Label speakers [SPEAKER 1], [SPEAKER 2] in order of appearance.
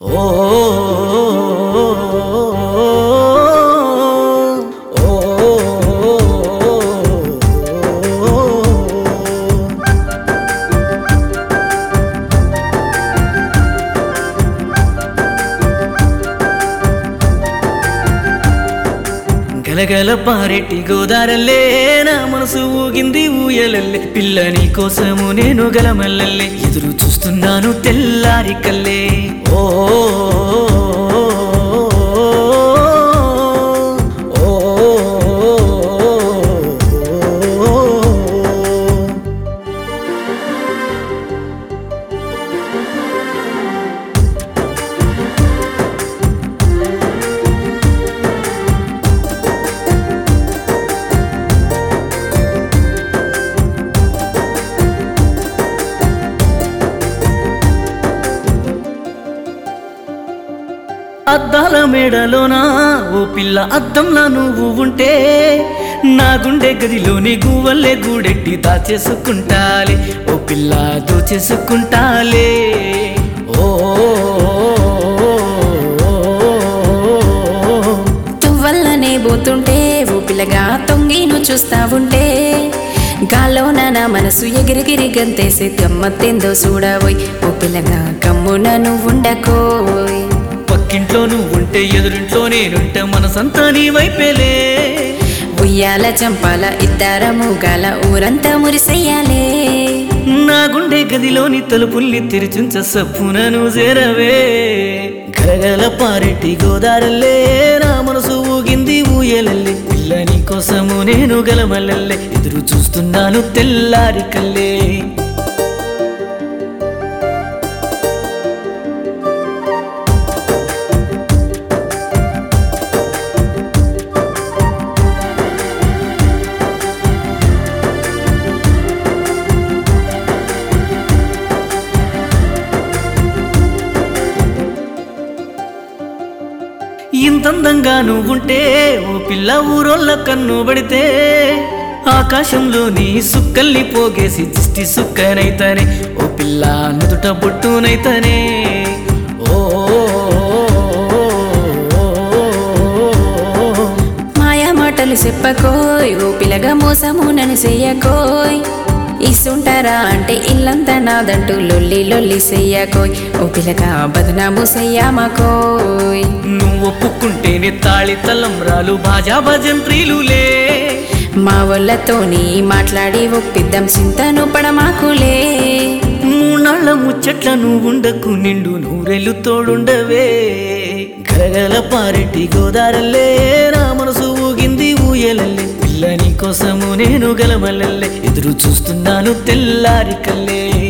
[SPEAKER 1] ఓ గలగల పారెట్టి గోదారల్లే నా మనసు ఊగింది ఊయలల్లే పిల్లని కోసము నేను గలమల్లల్లే ఎదురు చూస్తున్నాను తెల్లారి కల్లే ఓ ఓ, ఓ, అద్దాల మేడలోనా ఓ పిల్ల అద్దంలా నువ్వు ఉంటే నా గుండె గదిలోని గువ్వల్లే గూడెట్టి దాచేసుకుంటాలే ఓ పిల్ల దోచేసుకుంటాలే ఓ
[SPEAKER 2] తువ్వల్లనే పోతుంటే ఓ పిల్లగా తొంగిను చూస్తా ఉంటే గాలోన నా మనసు ఎగిరిగిరి గంతేసి గమ్మత్తేందో చూడబోయ్ ఓ పిల్లగా కమ్మున నువ్వుండకోయ్
[SPEAKER 1] పక్కింట్లో నువ్వు ఉంటే ఎదురింట్లో నేనుంటే మనసంతా నీ వైపేలే
[SPEAKER 2] ఉయ్యాల చంపాల ఇద్దరము గల ఊరంతా మురిసెయ్యాలే
[SPEAKER 1] నా గుండె గదిలోని తలుపుల్ని తెరిచుంచ సప్పునను చేరవే గలగల పారెట్టి గోదారల్లే నా మనసు ఊగింది ఊయలల్లే పిల్లని కోసము నేను గలమల్లల్లే ఎదురు చూస్తున్నాను తెల్లారి కల్లే ఇంతందంగా నువ్వుంటే ఓ పిల్ల ఊరోళ్ళ కన్ను పడితే ఆకాశంలో నీ సుక్కల్ని పోగేసి దిష్టి సుక్కనైతనే ఓ పిల్ల నుదుట బొట్టునైతనే ఓ
[SPEAKER 2] మాయా మాటలు చెప్పకోయ్ ఓ పిల్లగా మోసము నన్ను చెయ్యకోయ్ ఇస్తుంటారా అంటే ఇల్లంతా నాదంటూ లొల్లి లొల్లి చెయ్యకోయ్ ఓ పిల్లగా బదనాము చెయ్యామకోయ్
[SPEAKER 1] నువ్వు ఒప్పుకుంటేనే తాళి తలంబ్రాలు భాజా భజంత్రీలులే
[SPEAKER 2] మా వాళ్ళతోని మాట్లాడి ఒప్పిద్దాం చింతను పడమాకులే
[SPEAKER 1] మూనాళ్ళ ముచ్చట్ల నువ్వుండకు నిండు నూరెళ్ళు తోడుండవే గలగల పారెట్టి గోదారల్లే నా మనసు ఊగింది ఊయలల్లే పిల్లని కోసము నేను గలమల్లల్లే ఎదురు చూస్తున్నాను తెల్లారి కల్లే